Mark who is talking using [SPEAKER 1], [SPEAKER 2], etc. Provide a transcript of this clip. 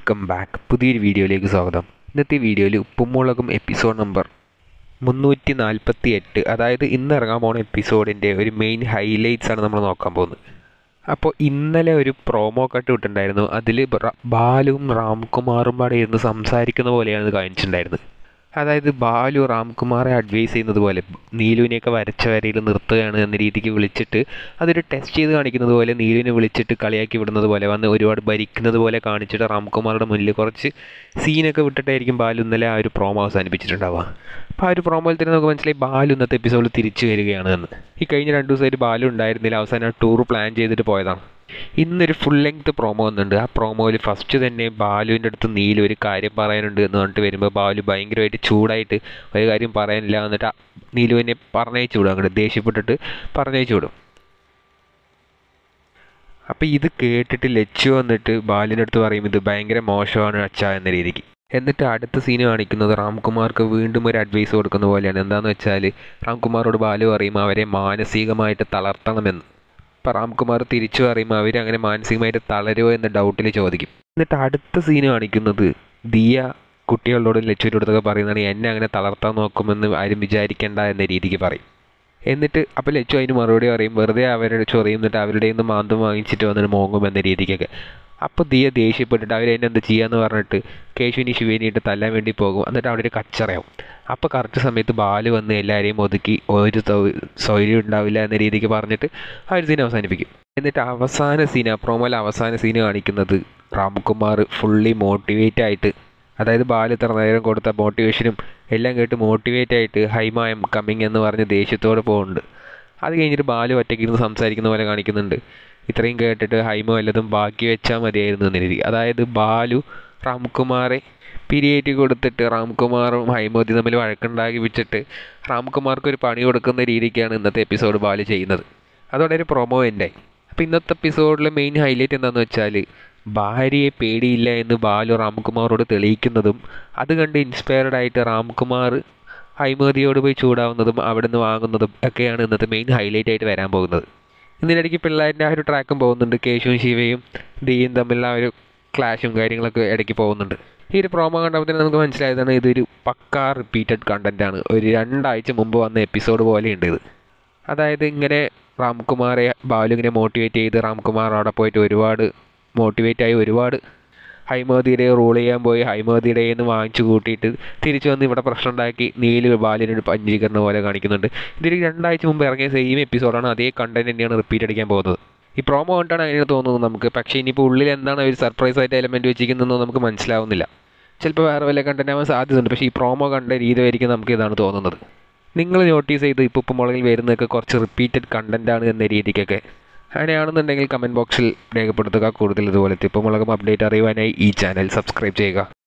[SPEAKER 1] welcome back പുതിയൊരു വീഡിയോയിലേക്ക് സ്വാഗതം ഇന്നത്തെ വീഡിയോയിൽ ഉപ്പുമുളകും എപ്പിസോഡ് നമ്പർ മുന്നൂറ്റി നാൽപ്പത്തി എട്ട് അതായത് ഇന്ന് ഇറങ്ങാൻ പോകുന്ന എപ്പിസോഡിൻ്റെ ഒരു മെയിൻ ഹൈലൈറ്റ്സ് ആണ് നമ്മൾ നോക്കാൻ പോകുന്നത് അപ്പോൾ ഇന്നലെ ഒരു പ്രൊമോ കട്ട് വിട്ടിട്ടുണ്ടായിരുന്നു അതിൽ ബാലുവും റാംകുമാറും പാടെ ഇരുന്ന് സംസാരിക്കുന്ന പോലെയാണ് ഇത് കാണിച്ചിട്ടുണ്ടായിരുന്നത് അതായത് ബാലു റാംകുമാറെ അഡ്വൈസ് ചെയ്യുന്നത് പോലെ നീലുവിനെയൊക്കെ വരച്ച വരയിൽ നിർത്തുകയാണ് എന്ന രീതിക്ക് വിളിച്ചിട്ട് അതൊരു ടെസ്റ്റ് ചെയ്ത് കാണിക്കുന്നത് പോലെ നീലുവിനെ വിളിച്ചിട്ട് കളിയാക്കി വിടുന്നത് പോലെ വന്ന് ഒരുപാട് ഭരിക്കുന്നത് പോലെ കാണിച്ചിട്ട് റാംകുമാറുടെ മുന്നിൽ കുറച്ച് സീനൊക്കെ വിട്ടിട്ടായിരിക്കും ബാലു ഇന്നലെ ആ ഒരു പ്രോമോ അവസാനിപ്പിച്ചിട്ടുണ്ടാവുക അപ്പോൾ ആ ഒരു പ്രോമോയിൽ തന്നെ നമുക്ക് മനസ്സിലായി ബാലു ഇന്നത്തെ എപ്പിസോഡിൽ തിരിച്ചു വരികയാണ് എന്ന് ഈ കഴിഞ്ഞ രണ്ട് ദിവസമായിട്ട് ബാലു ഉണ്ടായിരുന്നില്ല അവസാനം ടൂർ പ്ലാൻ ചെയ്തിട്ട് പോയതാണ് ഇന്നൊരു ഫുൾ ലെങ്ത് പ്രോമോ വന്നിട്ടുണ്ട് ആ പ്രോമോയിൽ ഫസ്റ്റ് തന്നെ ബാലുവിൻ്റെ അടുത്ത് നീലു ഒരു കാര്യം പറയാനുണ്ട് എന്ന് പറഞ്ഞിട്ട് വരുമ്പോൾ ബാലു ഭയങ്കരമായിട്ട് ചൂടായിട്ട് ഒരു കാര്യം പറയാനില്ല എന്നിട്ട് ആ നീലുവിനെ പറഞ്ഞയച്ചു വിടും അങ്ങോട്ട് ദേഷ്യപ്പെട്ടിട്ട് പറഞ്ഞയച്ചു വിടും അപ്പോൾ ഇത് കേട്ടിട്ട് ലച്ചു വന്നിട്ട് ബാലിൻ്റെ അടുത്ത് പറയും ഇത് ഭയങ്കര മോശമാണ് അച്ഛ എന്ന രീതിക്ക് എന്നിട്ട് അടുത്ത സീന് കാണിക്കുന്നത് റാംകുമാർക്ക് വീണ്ടും ഒരു അഡ്വൈസ് കൊടുക്കുന്ന പോലെയാണ് എന്താണെന്ന് വെച്ചാൽ റാംകുമാറോട് ബാലു പറയും അവരെ മാനസികമായിട്ട് തളർത്തണമെന്ന് അപ്പോൾ റാംകുമാർ തിരിച്ചു പറയുമ്പോൾ അവർ അങ്ങനെ മാനസികമായിട്ട് തളരുമോ എന്ന ഡൗട്ടിൽ ചോദിക്കും എന്നിട്ട് അടുത്ത സീന് കാണിക്കുന്നത് ദിയ കുട്ടികളോട് ലച്ചുവിനോടൊക്കെ പറയുന്നതാണ് എന്നെ അങ്ങനെ തളർത്താൻ നോക്കുമെന്ന് ആരും വിചാരിക്കേണ്ട എന്ന രീതിക്ക് പറയും എന്നിട്ട് അപ്പോൾ ലച്ചു അതിന് മറുപടി പറയും വെറുതെ അവരുടെ ചൊറിയും എന്നിട്ട് അവരുടെ നിന്ന് മാന്തം വാങ്ങിച്ചിട്ട് വന്നിട്ട് മോങ്ങും എന്ന രീതിക്കൊക്കെ അപ്പോൾ ദിയ ദേഷ്യപ്പെട്ടിട്ട് അവരെന്നെ എന്ത് ചെയ്യാന്ന് പറഞ്ഞിട്ട് കേശുവിനി ശിവേനിയിട്ട് തല്ലാൻ വേണ്ടി പോകും എന്നിട്ട് അവിടെ ഒരു കച്ചറയാവും അപ്പോൾ കറക്റ്റ് സമയത്ത് ബാല് വന്ന് എല്ലാവരെയും ഒതുക്കി ഒരു സൗകര്യം ഉണ്ടാവില്ല എന്ന രീതിക്ക് പറഞ്ഞിട്ട് ആ ഒരു സീൻ അവസാനിപ്പിക്കും എന്നിട്ട് അവസാന സീൻ ആ പ്രോമോയിലെ അവസാന സീൻ കാണിക്കുന്നത് റാംകുമാർ ഫുള്ളി മോട്ടിവേറ്റ് ആയിട്ട് അതായത് ബാല് ഇത്ര നേരം കൊടുത്ത മോട്ടിവേഷനും എല്ലാം കേട്ട് മോട്ടിവേറ്റ് ആയിട്ട് ഹൈമ എം കമ്മിങ് എന്ന് പറഞ്ഞ് ദേഷ്യത്തോടെ പോകുന്നുണ്ട് അത് കഴിഞ്ഞിട്ട് ബാലു ഒറ്റയ്ക്ക് ഇരുന്ന് സംസാരിക്കുന്ന പോലെ കാണിക്കുന്നുണ്ട് ഇത്രയും കേട്ടിട്ട് ഹൈമ വല്ലതും ബാക്കി വെച്ചാൽ മതിയായിരുന്നു എന്ന രീതി അതായത് ബാലു റാംകുമാറെ പിരിയേറ്റ് കൊടുത്തിട്ട് റാംകുമാറും ഹൈമോദി തമ്മിൽ വഴക്കുണ്ടാക്കി വെച്ചിട്ട് റാംകുമാർക്ക് ഒരു പണി കൊടുക്കുന്ന രീതിക്കാണ് ഇന്നത്തെ എപ്പിസോഡ് ബാലു ചെയ്യുന്നത് അതോടെ ഒരു പ്രൊമോ ഉണ്ടായി അപ്പോൾ ഇന്നത്തെ എപ്പിസോഡിലെ മെയിൻ ഹൈലൈറ്റ് എന്താണെന്ന് വെച്ചാൽ ഭാര്യയെ പേടിയില്ല എന്ന് ബാലു റാംകുമാറോട് തെളിയിക്കുന്നതും അത് കണ്ട് ഇൻസ്പയർഡ് ആയിട്ട് റാംകുമാർ ഹൈമോദിയോട് പോയി ചൂടാവുന്നതും അവിടെ നിന്ന് വാങ്ങുന്നതും ഒക്കെയാണ് ഇന്നത്തെ മെയിൻ ഹൈലൈറ്റ് ആയിട്ട് വരാൻ പോകുന്നത് ഇതിനിടയ്ക്ക് പിള്ളേരിൻ്റെ ആ ഒരു ട്രാക്കും പോകുന്നുണ്ട് കേശുവും ശിവയും ദിയും തമ്മിലുള്ള ആ ഒരു ക്ലാഷും കാര്യങ്ങളൊക്കെ ഇടയ്ക്ക് പോകുന്നുണ്ട് ഈ ഒരു പ്രോമോ കണ്ടപ്പോൾ തന്നെ നമുക്ക് മനസ്സിലായതാണ് ഇതൊരു പക്കാ റിപ്പീറ്റഡ് കണ്ടൻ്റ് ആണ് ഒരു രണ്ടാഴ്ച മുമ്പ് വന്ന എപ്പിസോഡ് പോലെയുണ്ട് ഇത് അതായത് ഇങ്ങനെ റാംകുമാറെ ബാലു ഇങ്ങനെ മോട്ടിവേറ്റ് ചെയ്ത് റാംകുമാർ അവിടെ പോയിട്ട് ഒരുപാട് മോട്ടിവേറ്റ് ആയി ഒരുപാട് ഹൈമോദിയുടെ റൂൾ ചെയ്യാൻ പോയി ഹൈമോദിയുടെ നിന്ന് വാങ്ങിച്ചു കൂട്ടിയിട്ട് തിരിച്ചു വന്ന് ഇവിടെ പ്രശ്നം ഉണ്ടാക്കി നീല് ബാലിനൊരു പഞ്ചീകരണം പോലെ കാണിക്കുന്നുണ്ട് ഇതൊരു രണ്ടാഴ്ച മുമ്പ് ഇറങ്ങിയ സെയിം എപ്പിസോഡാണ് അതേ കണ്ടന്റ് തന്നെയാണ് റിപ്പീറ്റ് അടിക്കാൻ പോകുന്നത് ഈ പ്രോമോ കണ്ടാണ് അങ്ങനെ തോന്നുന്നത് നമുക്ക് പക്ഷേ ഇനിയിപ്പോൾ ഉള്ളിൽ എന്താണ് ഒരു സർപ്രൈസ് ആയിട്ട് എലമെൻറ്റ് വെച്ചിരിക്കുന്നതെന്ന് നമുക്ക് മനസ്സിലാവുന്നില്ല ചിലപ്പോൾ വേറെ വല്ല കണ്ടന്റ് ആവാൻ സാധ്യതയുണ്ട് പക്ഷേ ഈ പ്രോമോ കണ്ട രീതിയായിരിക്കും നമുക്ക് ഇതാണ് തോന്നുന്നത് നിങ്ങൾ നോട്ടീസ് ചെയ്ത് ഇപ്പോൾ ഉപ്പ് മുളകിൽ വരുന്നതൊക്കെ കുറച്ച് റിപ്പീറ്റഡ് കണ്ടന്റ് ആണ് എന്ന രീതിക്കൊക്കെ അങ്ങനെയാണെന്നുണ്ടെങ്കിൽ കമൻറ്റ് ബോക്സിൽ രേഖപ്പെടുത്തുക കൂടുതൽ ഇതുപോലത്തെ ഇപ്പോൾ മുളകും അപ്ഡേറ്റ് അറിയുവാനായി ഈ ചാനൽ സബ്സ്ക്രൈബ് ചെയ്യുക